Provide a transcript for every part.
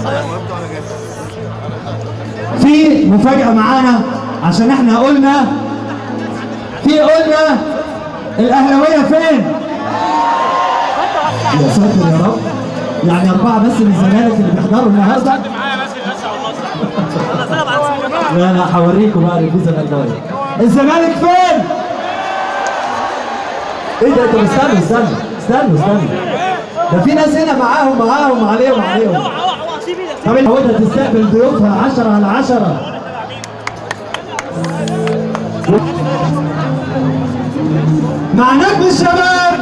في مفاجأة معانا عشان احنا قلنا في قلنا الأهلاوية فين؟ يا ساتر يا رب يعني أربعة بس من الزمالك اللي بيحضروا النهارده لا لا هوريكم بقى الفيزا الألمانية الزمالك فين؟ ايه ده انتوا استنوا استنوا استنوا استنوا ده في ناس هنا معاهم معاهم عليهم عليهم طب العودة تستقبل ضيوفها 10 على 10 مع نجم الشباب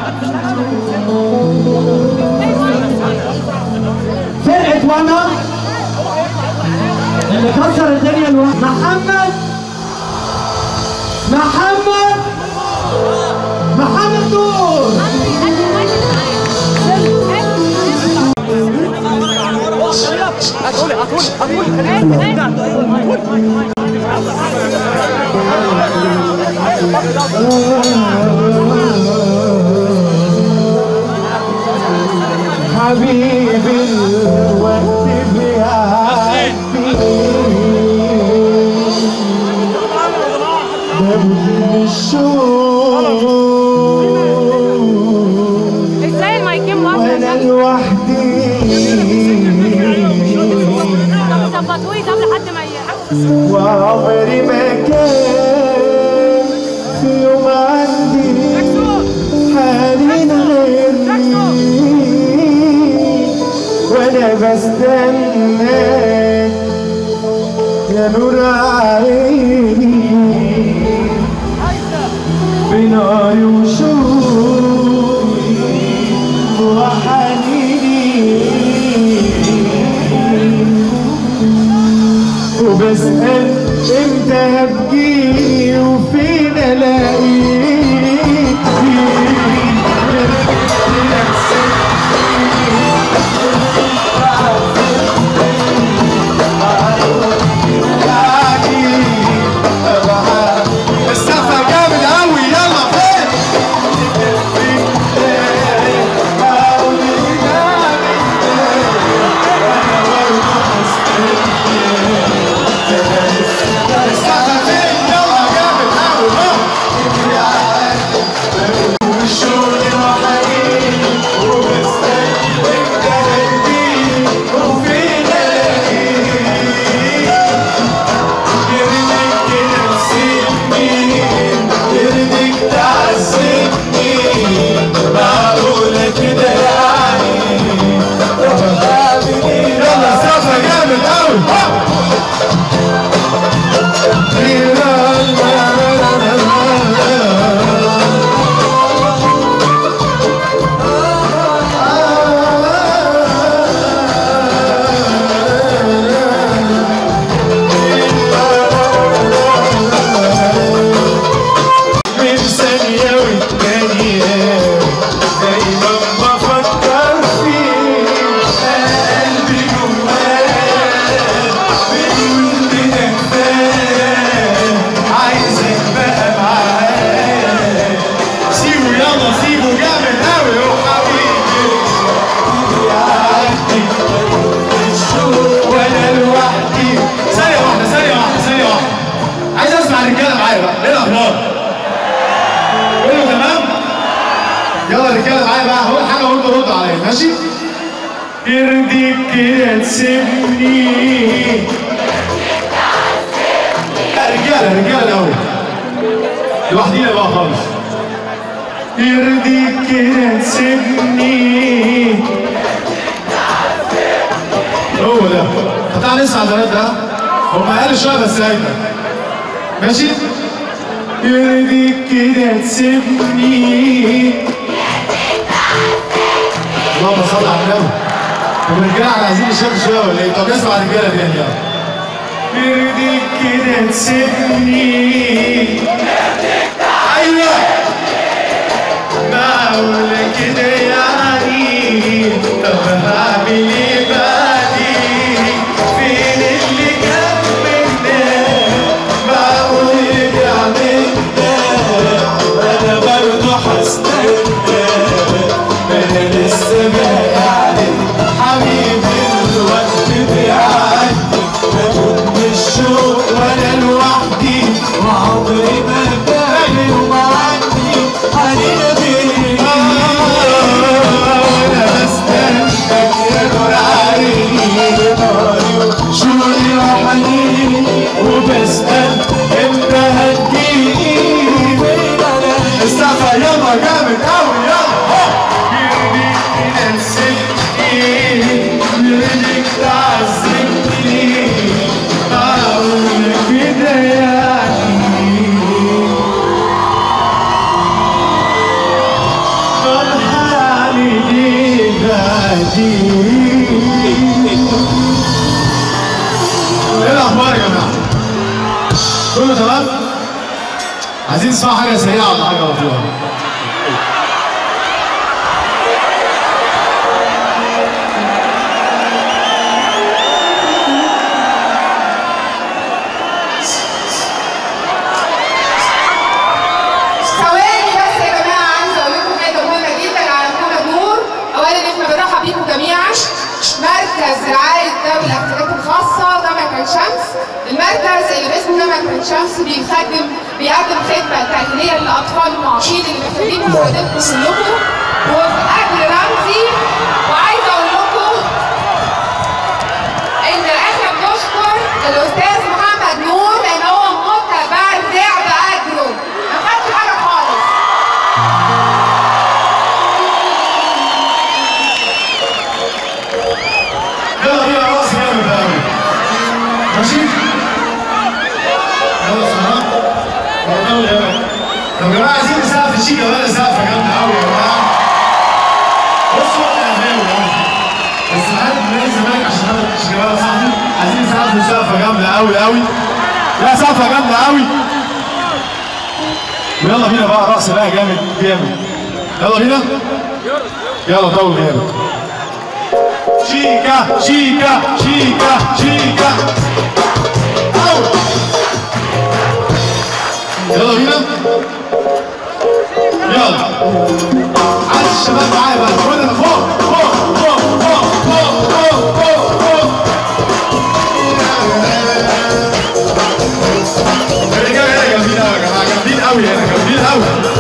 فرقة وانا اللي كسر الدنيا الوقت محمد محمد محمد نور حبيبي الوقت بيعدي ببني الشوق ازاي المايكين واقفه وانا لوحدي طب ظبطوه طب لحد ما يحس وعمري ما كان في يوم عندي حالين غيري وانا بستناك يا نور عيني بنار وشوقي وحنيني وبسأل امتى هتجيلي وفين الاقيك السقف جامد قوي يلا فين السقف فين يلا جامد قوي والشوق وحنين وبستنى وانت هتجيلي وفين الاقيك يرضيك كده تسيبني يرضيك تعذبني معقولة كده يعني طب اعمل ايه يلا سقفة جامد قوي من ثانية والتانية دايما بفكر فيك قلبي جواك بيقول كده كفاية عايزك بقى معايا سيبه يلا سيبه جامد قوي يا حبيبي يعدي الشوق وانا لوحدي ثانية واحدة ثانية واحدة ثانية واحدة عايز اسمع الرجالة معايا بقى ايه الأخبار؟ كله تمام؟ يلا الرجاله معايا بقى هقول حاجه وانتوا ردوا عليا ماشي؟ يرضيك كده تسيبني لا رجاله رجاله الاول لوحدينا بقى خالص يرضيك كده تسيبني هو ده طب تعالى نسمع البنات ده هم قالوا شويه بس هايبه ماشي؟ يرضيك كده تسيبني اللهم صل على النبي طب الرجاله على عايزين يشاركوا شويه ولا ايه؟ طب اسمع الرجاله تاني يلا يرضيك كده تسيبني ايوه معقولة كده يعني طب هعمل ايه بعدي فين اللي جنبنا معقول يرجع منا وانا برضه هستنى ما انا لسه باقي عليك حبيبي الوقت عايزين نسمع حاجه سريعه ولا حاجه بطيئه ثواني بس يا جماعه عايزه اقول لكم حاجه مهمه جدا على محمد نور اولا احنا بنرحب بيكم جميعا مركز رعايه ذوي الاحتياجات الخاصه جامعه عين شمس المركز اللي باسمه جامعه عين شمس بيخدم بيقدم خدمه تاهيليه للاطفال المعاقين اللي محتاجين مساعدتكم كلكم وفي اجر رمزي وعايزه اقول لكم ان احنا بنشكر الاستاذ محمد نور لان هو متبرع باجره ما خدش حاجه خالص يلا بينا راس جامد قوي ماشي يلا سلام يلا يلا طب يا جماعه عايزين نسقف الشيكه بقى سقفه جامده قوي يا جماعه بصوا انا اهلاوي يعني بس عارف من الزمالك عشان انا الشيكه بقى صاحبي عايزين نسقف سقفه جامده قوي قوي لا سقفه جامده قوي ويلا بينا بقى رقص بقى جامد جامد يلا بينا يلا طول جامد شيكا شيكا شيكا شيكا أو. يلا بينا يلا عايز الشباب معايا بقى كلنا فوق فوق فوق فوق فوق فوق فوق فوق الرجاله هنا جامدين قوي يا جماعه جامدين قوي هنا جامدين قوي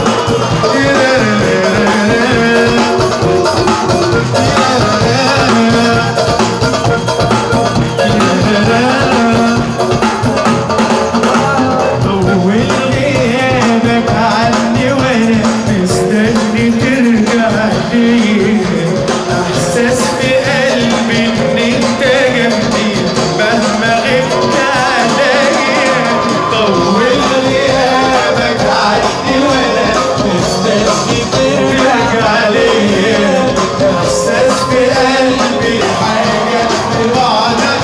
طول غيابك عني وانا مستني ترجع لي احساس في قلبي ان انت جنبي مهما غبت عليا طول غيابك عني وانا مستني ترجع لي احساس في قلبي حاجه في بعدك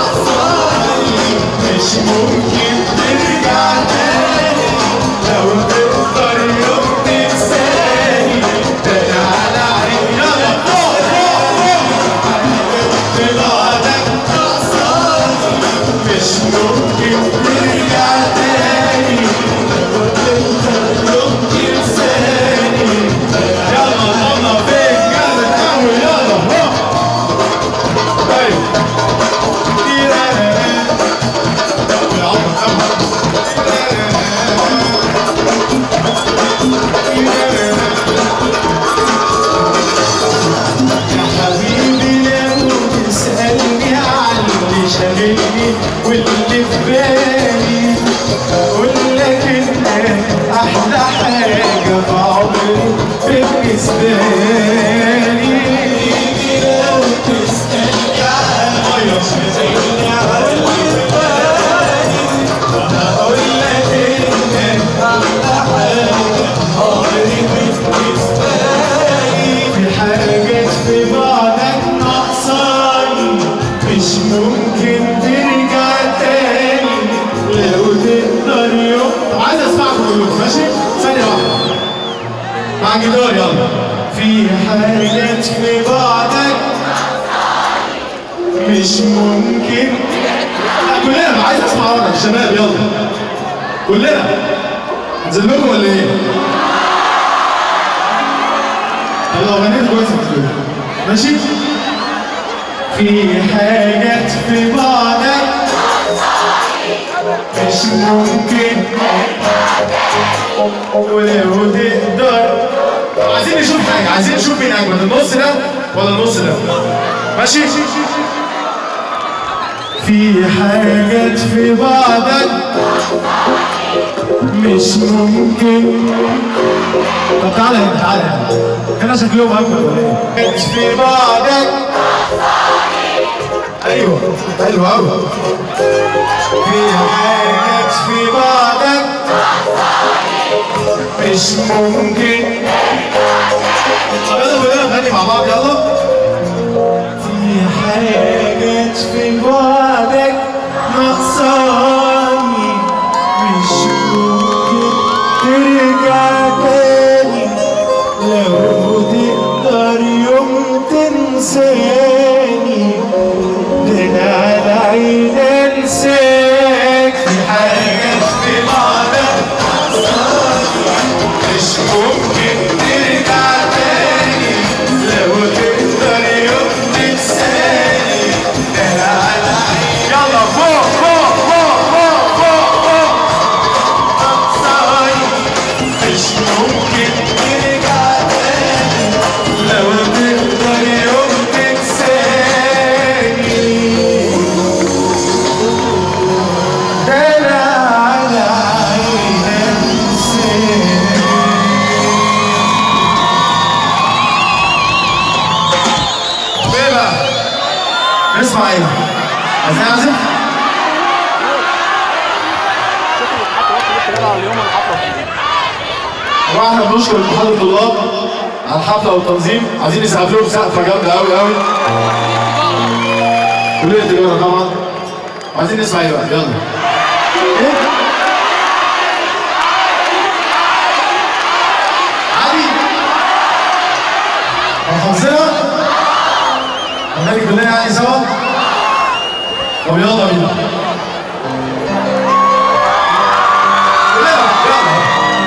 مش ممكن ترجع تاني لو تقدر يوم تنساني ده انا على عيني يلا فوق فوق فوق بعدك مش ممكن ترجع تاني لو تقدر يوم تنساني يلا ماما فين جامد قوي يلا فوق ايوه حبيبي لو تسألني عن اللي شاغلني واللي في بالي أقول لك إنك أحلى حاجة في عمري بالنسبة لي حبيبي لو تسألني عن اللي شاغلني عن اللي في بالي وهقول لك إنك أحلى حاجة في عمري بالنسبة لي في حاجات في بعدك ناقصاني مش ممكن ترجع تاني لو تقدر يوم عايز اسمعكم كلكم ماشي ثانيه واحده مع الجدار يلا في حاجات في بعدك مش ممكن لا كلنا عايز اسمع ورا الشباب يلا كلنا انزل لكم ولا ايه؟ طب لو غنيت كويس هتقولوا. ماشي؟ في حاجات في بعدك مش ممكن ولو تقدر عايزين نشوف حاجه عايزين نشوف مين اجمد النص ده ولا النص ده ماشي؟ في حاجات في بعدك مش ممكن طب تعالى هنا تعالى هنا هنا شكلهم اجمد ولا ايه؟ حاجات في بعدك ايوه حلو قوي في حاجات في بعدك مش ممكن طب يلا كلنا نغني مع بعض يلا في حاجات في بعدك ناقصاني مش ممكن نسمع ايه؟ عايزين نعزف؟ طبعا احنا بنشكر اتحاد الطلاب على الحفله والتنظيم عايزين نسقف لهم سقفه جامده قوي قوي كليه التجاره طبعا عايزين نسمع ايه بقى يلا ايه؟ عادي حافظينها؟ هنحكي كلنا يعني سوا؟ طب يلا بينا كلنا يلا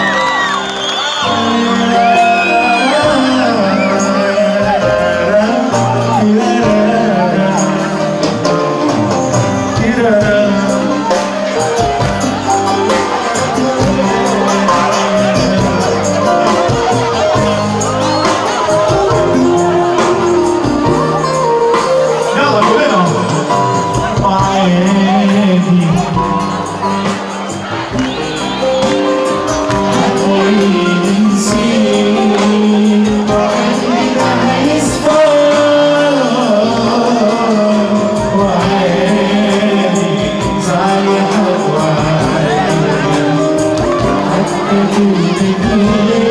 يلا كلنا وعادي ونسيت عايز وعادي زعلي وعادي حتى تبتدي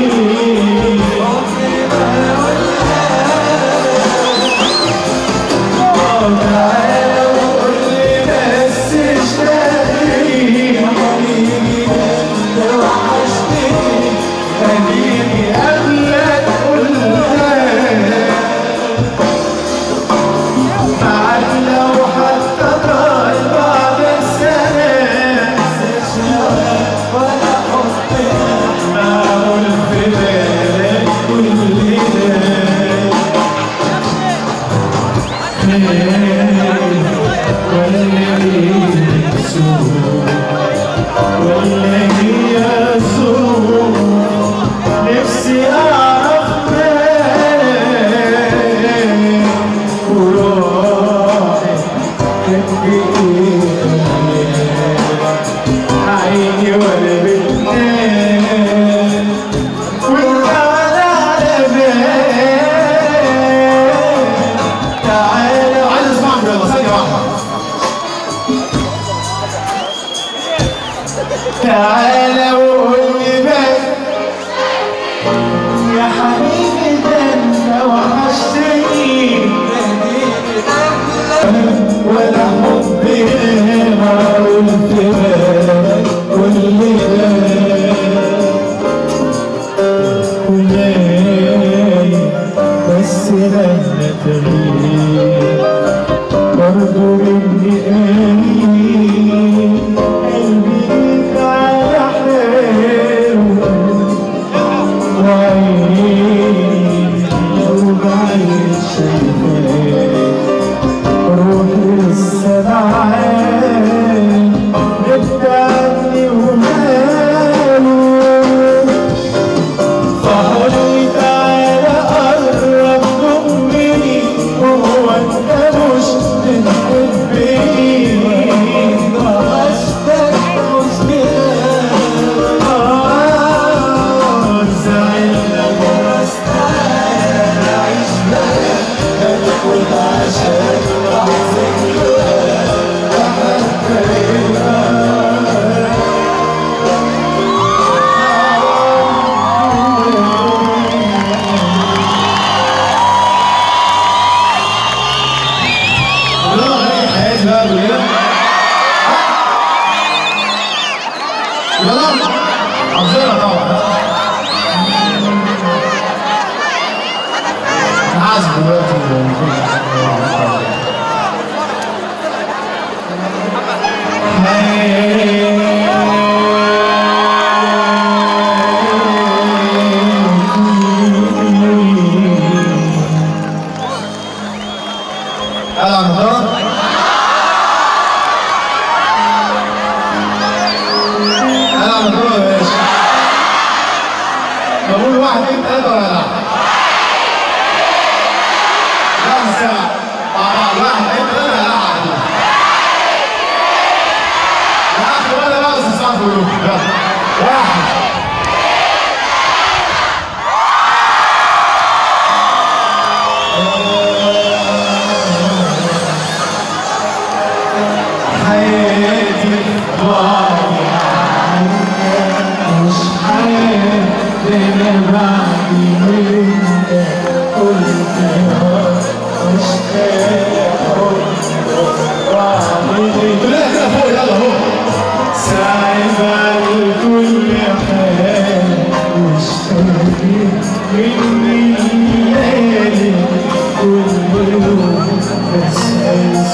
ولا هي ظروف نفسي اعرف مالك وروحي كانت بايه عيني ولا بتنام وانت ولا على بالك تعالى عايز اسمعك يلا ثانيه واحده تعالى وقول لي بس يا حبيبي ده انت وحشتني ولا حب هنا قلت بالك كل ده ولاي بس لما تغيب برضو مني قليل قلبي ليك على حلو وعيني لو بعيد شايفاك روحي لسه معاك غبت عني وماله فهوني تعالى قرب ضمني وهو انت مش بتحبني وحشتك مش كده آه، زعلنا بس تعالى عيش معاك هتاخد عشان لحظة يلا غني حياتي بقى كلنا يلا حافظينها طبعا عازف دلوقتي قال على النهارده قال على النهارده يا باشا بقول واحد اتنين تلاته ولا لا؟ لا ساعة مع بعض واحد اتنين تلاته ولا لا؟ لا اخر ولا بقى بس اسمعوا كلهم يلا واحد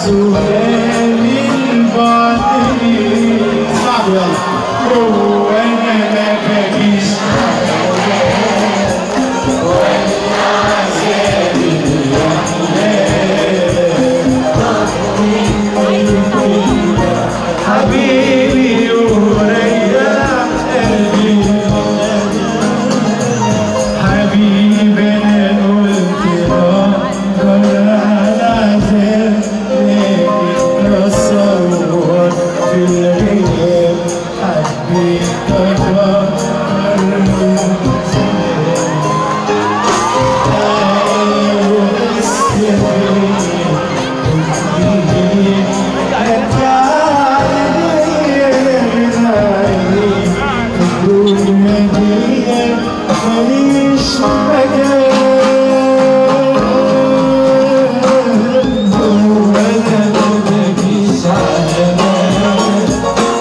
سؤالي الباطني صعب يلا هو انا ما باجيش حبيبي وريح قلبي حبيبي انا قلت افكر على عذاب لكن اتصور في الغياب حبيت افكر ماليش مكان ولا مالكيش علامات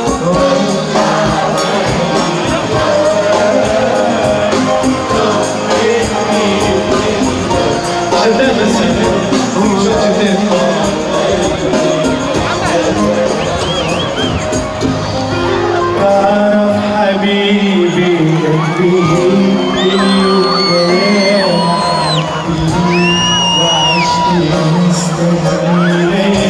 شداد بس شداد شداد تعرف حبيبي قلبي اليوم وعشت مستني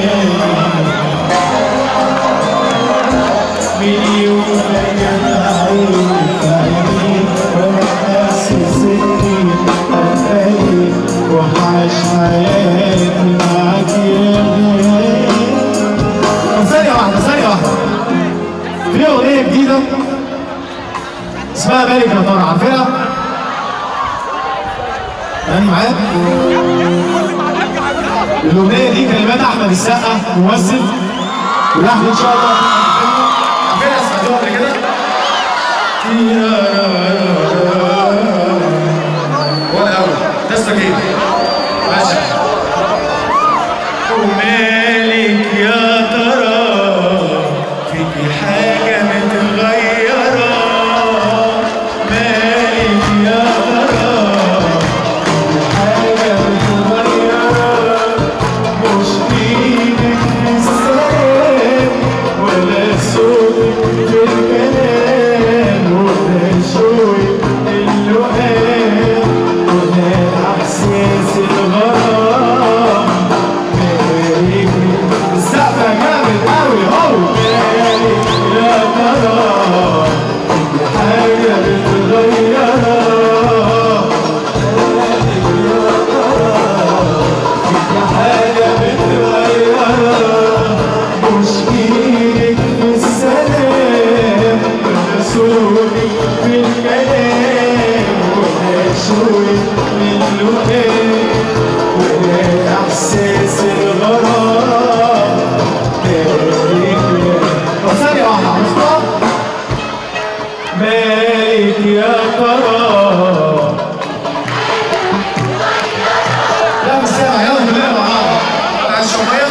مليون عيني في عيني وانا حاسس اني قلبي وحاش حياتي معاك يا غالي ثانية واحدة ثانية واحدة في أغنية جديدة اسمها مالك يا ترى عارفينها؟ يعني معاك؟ الأغنية دي كلمات أحمد السقا ممثل ولحن إن شاء الله عارفينها سمعتوها قبل كده؟ ولا أول تسلك إيه؟ ماشي ومالك يا ترى فيكي حاجة متغيرة مالك يا ترى فيكي حاجة متغيرة مش ايدك في السلام ولا صوتك في الكلام ولا شوقك اللقام ولا احساس الغرام السقف جامد قوي هو مالك يا ترى في حاجة متغيرة حاجة متغيرة مش ايدك في السلام ولا صوتك في الكلام ولا شوقك من اللقام ولا احساس الغرام مالك يا طب ثانية واحدة عرفتها؟ مالك يا ترى لا مش سامع يلا كلنا مع بعض عايز شوية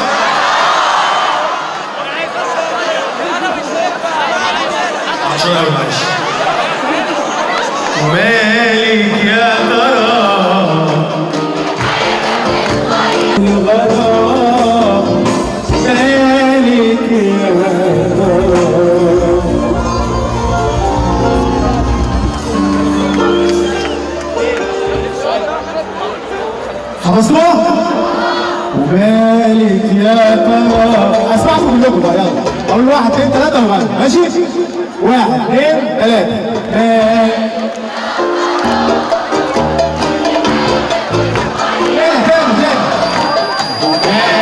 شوية أوي معلش مالك يا ترى الغرام مالك يا ترى حفظتوها؟ ومالك يا ترى اسمعكم كلكم بقى يلا اقول واحد اثنين ثلاثة وغني ماشي؟ واحد اثنين ثلاثة مالك تاني تاني تاني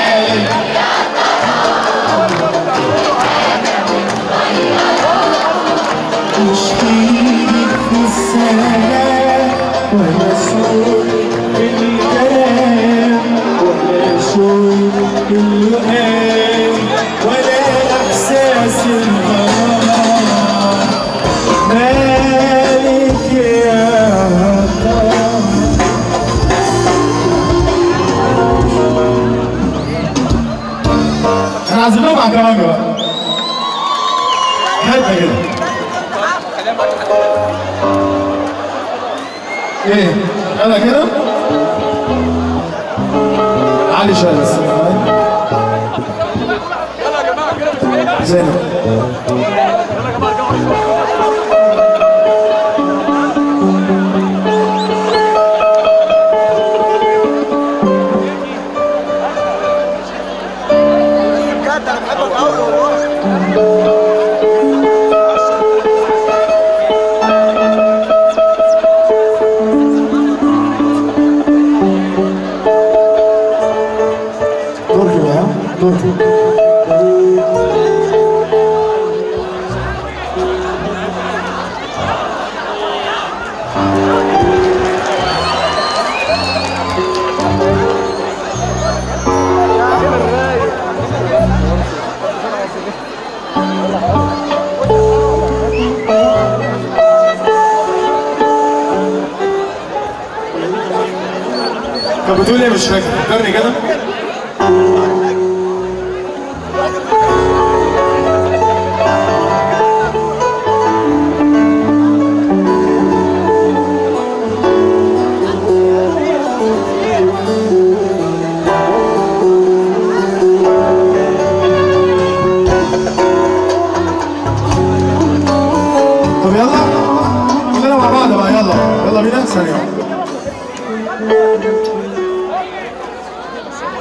مش ايدك في السلام ولا صوتك في الكلام ولا شوقك في اللقام ولا احساس الغرام مالك يا ترى انا عازمهم على كمان بقى حته كده ايه انا كده علي شويه بس زينب تركي بقى ها؟ تركي كانت بتقول ايه مش فاكر فكرني كده طب يلا كلنا مع بعض بقى يلا يلا بينا ثانية واحدة.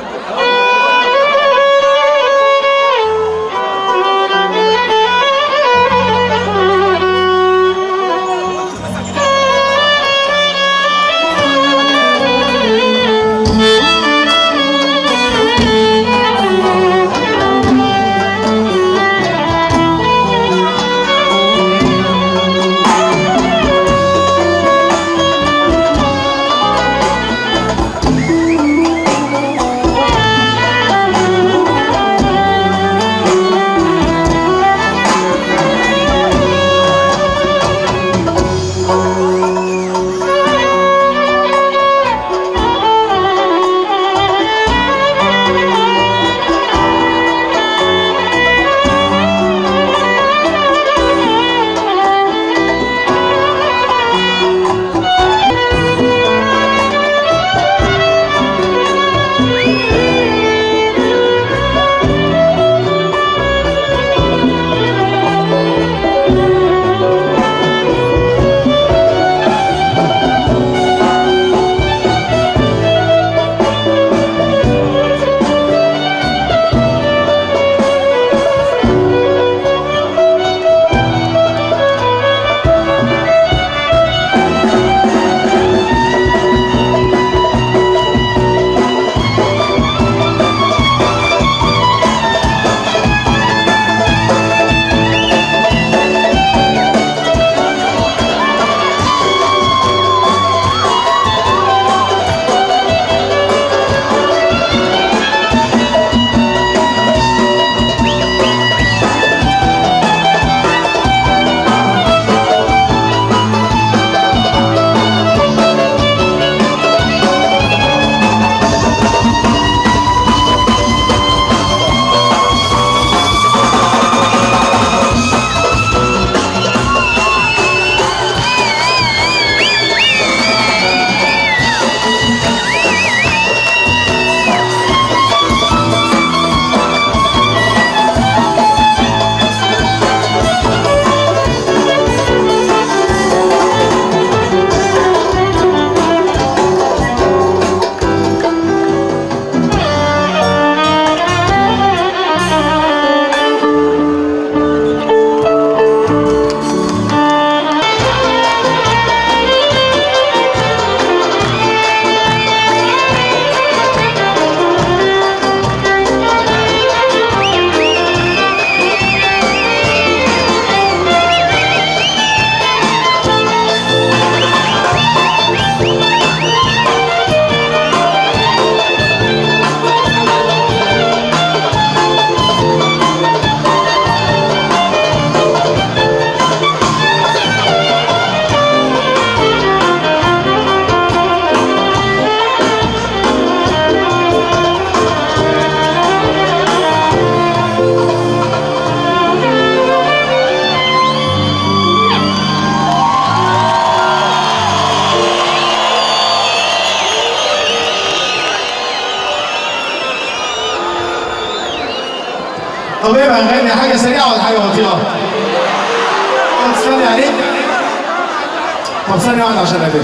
طب ايه بقى نغني حاجه سريعه ولا حاجه بطيئه؟ تستني عليك طب ثانيه واحده عشان الاذان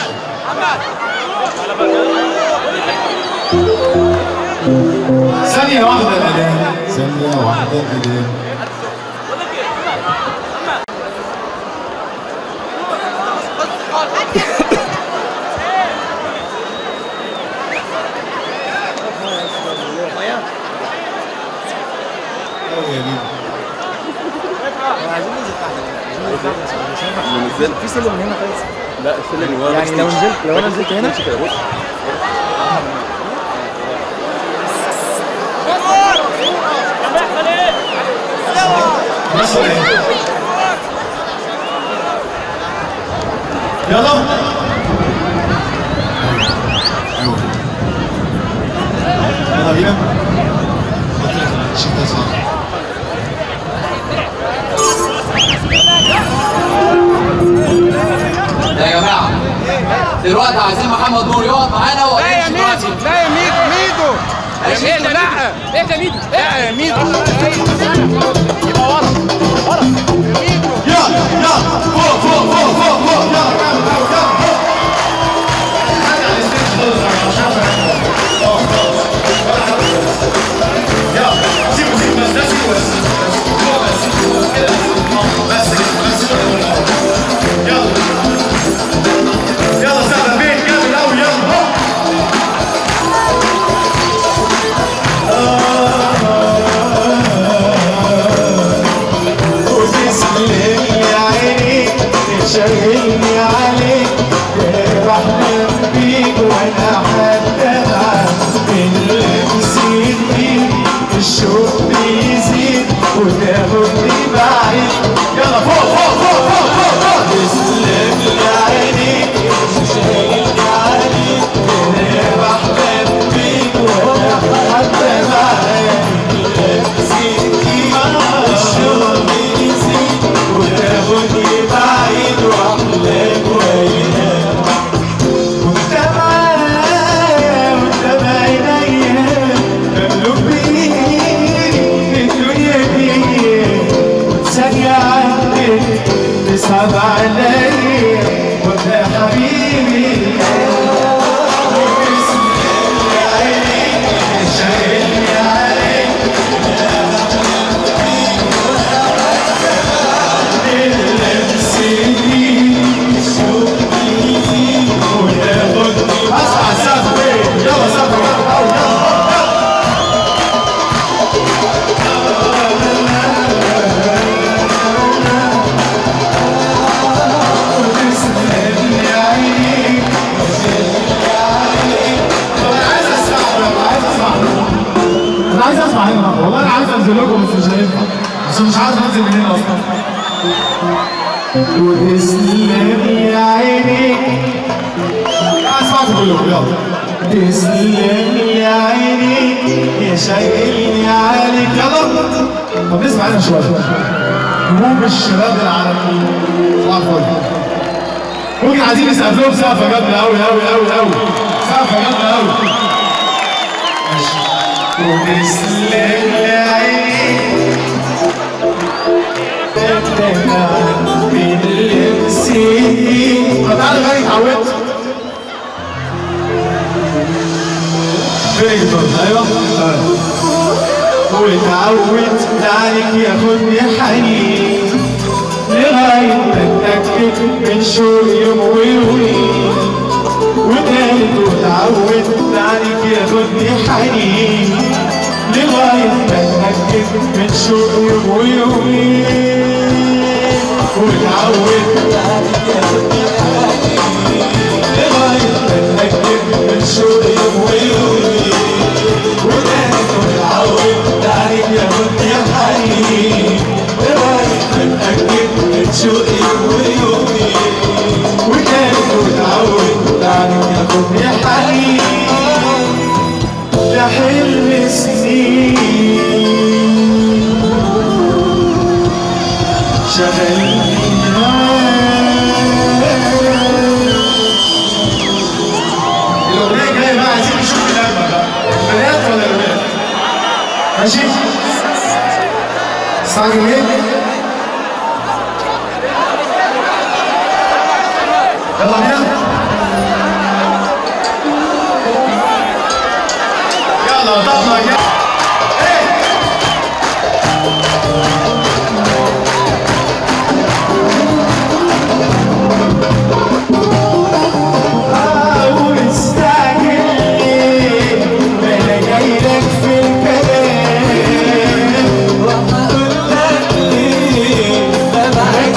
ثانيه واحده الاذان ثانيه واحده الاذان في سلم من هنا خالص لا السلم ورا يعني لو نزلت لو انا نزلت هنا كده بص بس ايه يلا ايوه يلا بينا شيك ده صح يا جماعه دلوقتي عايزين محمد نور يقعد معانا وهيمشي دلوقتي لا يا ميدو ميدو ماشي ميدو لا اهدى ميدو لا يا ميدو يبقى ورا ورا ميدو يلا يلا فوق فوق فوق فوق فوق يلا كمل كمل كمل فوق حاجة على الستيج خالص يا جماعة، مش عارف أنا. فوق، فوق. يلا سيبوا سيبوا بس ده سيبوا بس بس. فوق بس كده بس كده بس كده يلا يلا سهلة بيت كمل أوي يلا هوب. وتسلم يا عيني تشغلني عليك بحلم بيك وانا حتى معاك اللمسين بيك الشوق بيزيد وتاخدني بعيد يلا فوق فوق فوق فوق فوق فوق تسلم يا عيني تشغلني عليك بحلم بيك وانا حتى معاك اللمسين بيك الشوق بيزيد وتاخدني بعيد واحلام وياك وانت معايا وانت بعينيا مملوك بايدي الدنيا دي وثانية عنك تصعب عليا وانت يا حبيبي شايلني عليك اسمع السقف فين يلا سقف يلا أوي، يلا يلا طب انا عايز اسمع يلا عايز اسمع انا عايز اسمع هنا والله انا عايز انزل لكم بس مش هينفع بس مش عارف انزل من هنا اصلا وتسلم يا عيني اسمعكم كلكم يلا تسلم يا عيني يا شايلني عليك يلا طب نسمع هنا شويه هموم الشباب العالميين صباح الفل ممكن عايزين نسقف لهم سقفه جامده قوي قوي قوي قوي سقفه جامده قوي وتسلم يا عيني باللمسين طب تعالى غني اتعودت فين ايوه واتعودت عليك ياخدني حنين لغاية ما اتأكد من شوق يوم ويومين وتالت واتعودت عليك ياخدني حنين لغاية ما اتأكد من شوق يوم ويومين واتعودت عليك ياخدني حنين لغاية ما اتأكد من شوق يوم ويومين وتالت واتعودت عليك ياخدني حنين لغاية ما اتأكد من شوقي ويومي وكانت واتعودت عليك ياخدني حنين ده حلم سنين شغلني الاغنيه الجايه بقى عايزين نشوف الاجمل بقى البنات ولا الولاد ماشي استعجل ايه؟ يلا بينا يلا طلع يلا ايه مستعجل ليه؟ ما انا جاي لك في الكلام وهقول لك ليه ببعد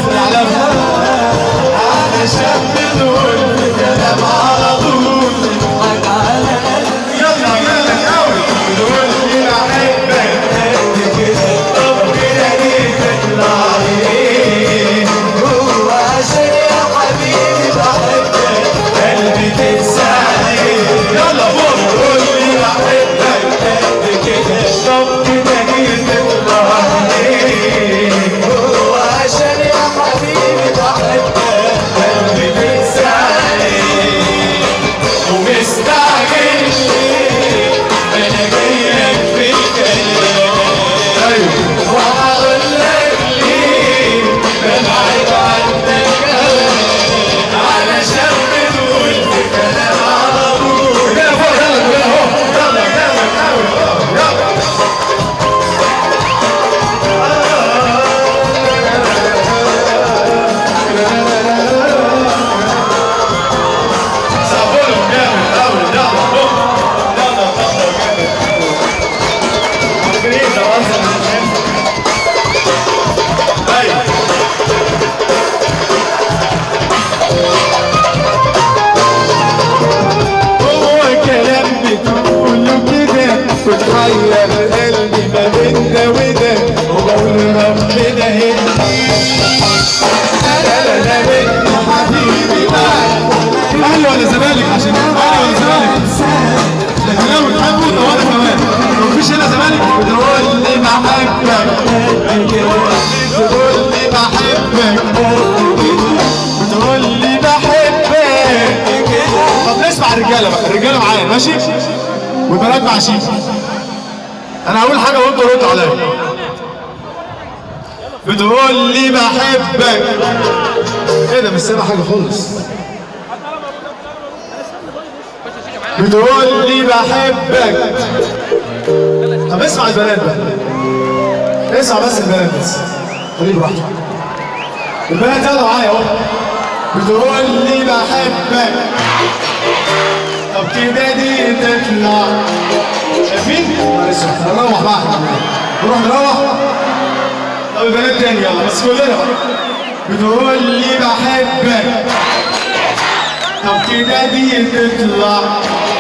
علشان بنقول كلام على طول نضحك على قلبي يلا يلا قوي تقول لي بحبك قد كده طب كده ليه تطلع ليه هو عشان يا حبيبي بحبك قلبي تنساني يلا فوق تقول لي بحبك قد كده طب كده ليه تطلع ليه هو عشان يا حبيبي بحبك قلبي تنساني ومستعجل ليه انا جايلك في الكلام ايوه وهقول لك ليه ببعد عنك أوي علشان بنقول في كلام على طول كده فوق يلا كلنا اهو يلا جامد قوي يلا سافولهم جامد قوي يلا فوق يلا طلعوا جامد عارفين ده اصلا ايوه هو كلام بتقوله كده وتحير قلبي ما بين ده وده وبقول ربنا يهديك انا لا لا بنت حبيبي معاك اهلي ولا زمالك عشان اهلي ولا زمالك الاهلاوي بتحبوا ده وانا كمان مفيش هنا زمالك تقول لي بحبك تقول لي بحبك تقول لي بحبك طب نسمع الرجاله بقى الرجاله معايا ماشي والبنات مع شيف انا هقول حاجه وانتوا ردوا عليا بتقول لي بحبك ايه ده مش سامع حاجه خالص بتقول لي بحبك طب اسمع البنات بقى اسمع بس البنات بس خليك براحتك البنات يلا معايا اهو بتقول لي بحبك طب كده دي تطلع شايفين؟ معلش هنروح بقى نروح نروح طب البنات تاني يلا بس كلنا بقى بتقول لي بحبك طب كده دي تطلع